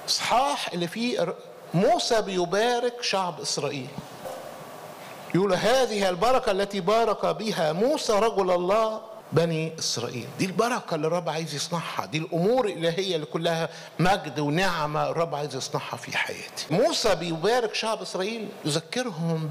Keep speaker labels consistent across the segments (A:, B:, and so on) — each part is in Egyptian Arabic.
A: اصحاح اللي فيه موسى بيبارك شعب اسرائيل يقول هذه البركه التي بارك بها موسى رجل الله بني اسرائيل دي البركه اللي الرب عايز يصنعها دي الامور الالهيه اللي كلها مجد ونعمه الرب عايز يصنعها في حياتي موسى بيبارك شعب اسرائيل يذكرهم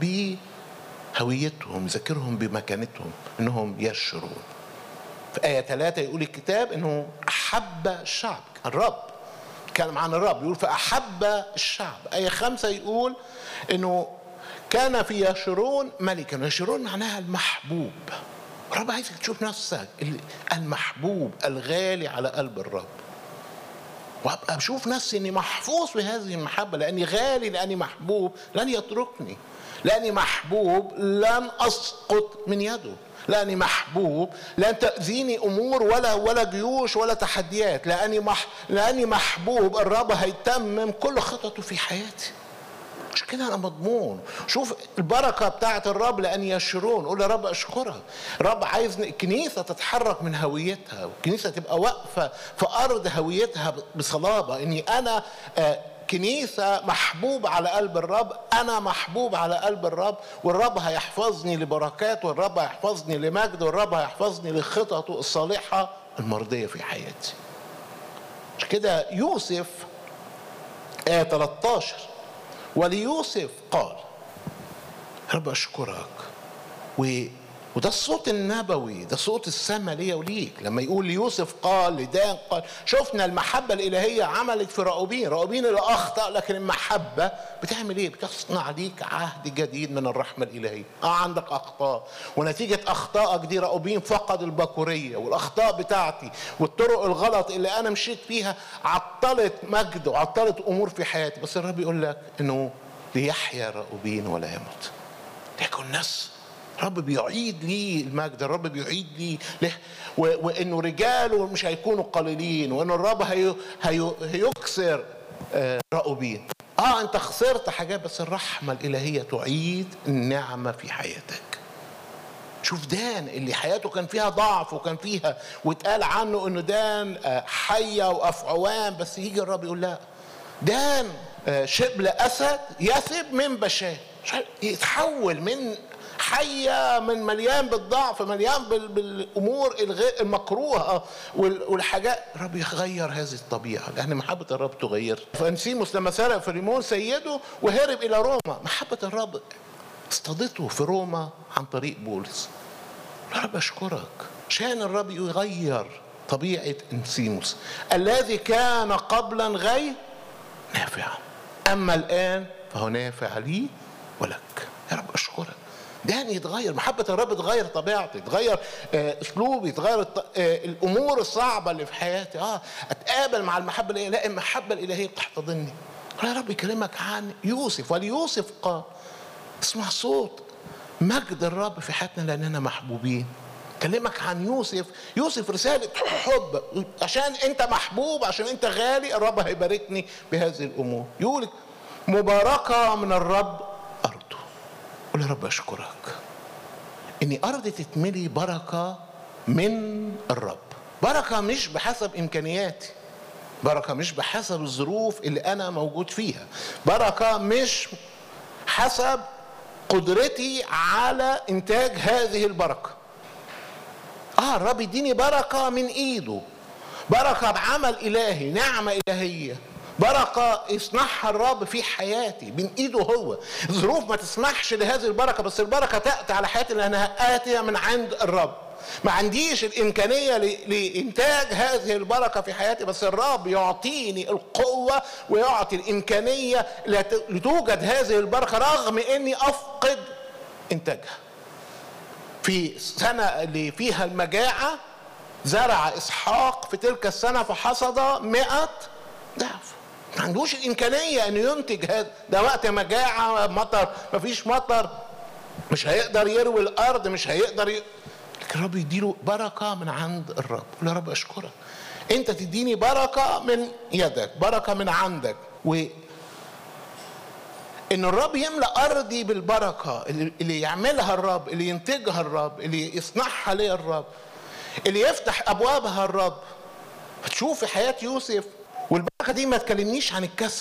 A: بهويتهم يذكرهم بمكانتهم انهم يشرون في آية ثلاثة يقول الكتاب إنه أحب الشعب الرب كلام عن الرب يقول فأحب الشعب آية خمسة يقول إنه كان في يشرون ملكا يشرون معناها المحبوب الرب عايزك تشوف نفسك المحبوب الغالي على قلب الرب وابقى بشوف نفسي اني محفوظ بهذه المحبه لاني غالي لاني محبوب لن يتركني لاني محبوب لن اسقط من يده لاني محبوب لن تاذيني امور ولا ولا جيوش ولا تحديات لاني مح لاني محبوب الرب هيتمم كل خططه في حياتي مش كده انا مضمون شوف البركه بتاعت الرب لان يشرون قول يا رب اشكرك الرب عايز الكنيسه تتحرك من هويتها والكنيسه تبقى واقفه في ارض هويتها بصلابه اني انا آه كنيسة محبوب على قلب الرب أنا محبوب على قلب الرب والرب هيحفظني لبركات والرب هيحفظني لمجد والرب هيحفظني لخططه الصالحة المرضية في حياتي مش كده يوسف آية 13 وليوسف قال رب أشكرك و وده الصوت النبوي ده صوت السماء ليا وليك لما يقول ليوسف قال لدان قال شفنا المحبة الإلهية عملت في راؤوبين راؤوبين اللي أخطأ لكن المحبة بتعمل إيه بتصنع ليك عهد جديد من الرحمة الإلهية آه عندك أخطاء ونتيجة أخطائك دي راؤوبين فقد البكورية والأخطاء بتاعتي والطرق الغلط اللي أنا مشيت فيها عطلت مجد وعطلت أمور في حياتي بس الرب يقول لك إنه ليحيا راؤوبين ولا يموت ليكن ناس الرب بيعيد لي المجد الرب بيعيد لي له وانه رجاله مش هيكونوا قليلين وان الرب هي هي هيكسر راؤوبين اه انت خسرت حاجات بس الرحمه الالهيه تعيد النعمه في حياتك شوف دان اللي حياته كان فيها ضعف وكان فيها واتقال عنه انه دان حيه وافعوان بس يجي الرب يقول لا دان شبل اسد يثب من بشان يتحول من حية من مليان بالضعف مليان بالأمور الغير المكروهة والحاجات الرب يغير هذه الطبيعة لأن محبة الرب تغير فأنسيموس لما سرق فريمون سيده وهرب إلى روما محبة الرب اصطادته في روما عن طريق بولس الرب أشكرك عشان الرب يغير طبيعة انسيموس الذي كان قبلا غير نافعا أما الآن فهو نافع لي ولك يا رب أشكرك داني يتغير محبة الرب تغير طبيعتي تغير اسلوبي تغير الامور الصعبة اللي في حياتي اه اتقابل مع المحبة الالهية لا المحبة الالهية بتحتضني يا رب يكلمك عن يوسف وليوسف قال اسمع صوت مجد الرب في حياتنا لاننا محبوبين كلمك عن يوسف يوسف رسالة حب عشان انت محبوب عشان انت غالي الرب هيباركني بهذه الامور يقول مباركة من الرب قول يا رب اشكرك اني ارضي تتملي بركه من الرب بركه مش بحسب امكانياتي بركه مش بحسب الظروف اللي انا موجود فيها بركه مش حسب قدرتي على انتاج هذه البركه اه الرب يديني بركه من ايده بركه بعمل الهي نعمه الهيه بركة يصنعها الرب في حياتي من ايده هو الظروف ما تسمحش لهذه البركة بس البركة تأتي على حياتي لأنها آتية من عند الرب ما عنديش الإمكانية لإنتاج هذه البركة في حياتي بس الرب يعطيني القوة ويعطي الإمكانية لتوجد هذه البركة رغم إني أفقد إنتاجها في سنة اللي فيها المجاعة زرع إسحاق في تلك السنة فحصد مئة ضعف ما عندوش الامكانيه انه ينتج هذا ده وقت مجاعه مطر ما فيش مطر مش هيقدر يروي الارض مش هيقدر ي... لكن الرب يديله بركه من عند الرب يقول يا رب اشكرك انت تديني بركه من يدك بركه من عندك و ان الرب يملا ارضي بالبركه اللي يعملها الرب اللي ينتجها الرب اللي يصنعها لي الرب اللي يفتح ابوابها الرب فتشوف في حياه يوسف والبركه دي ما تكلمنيش عن الكسر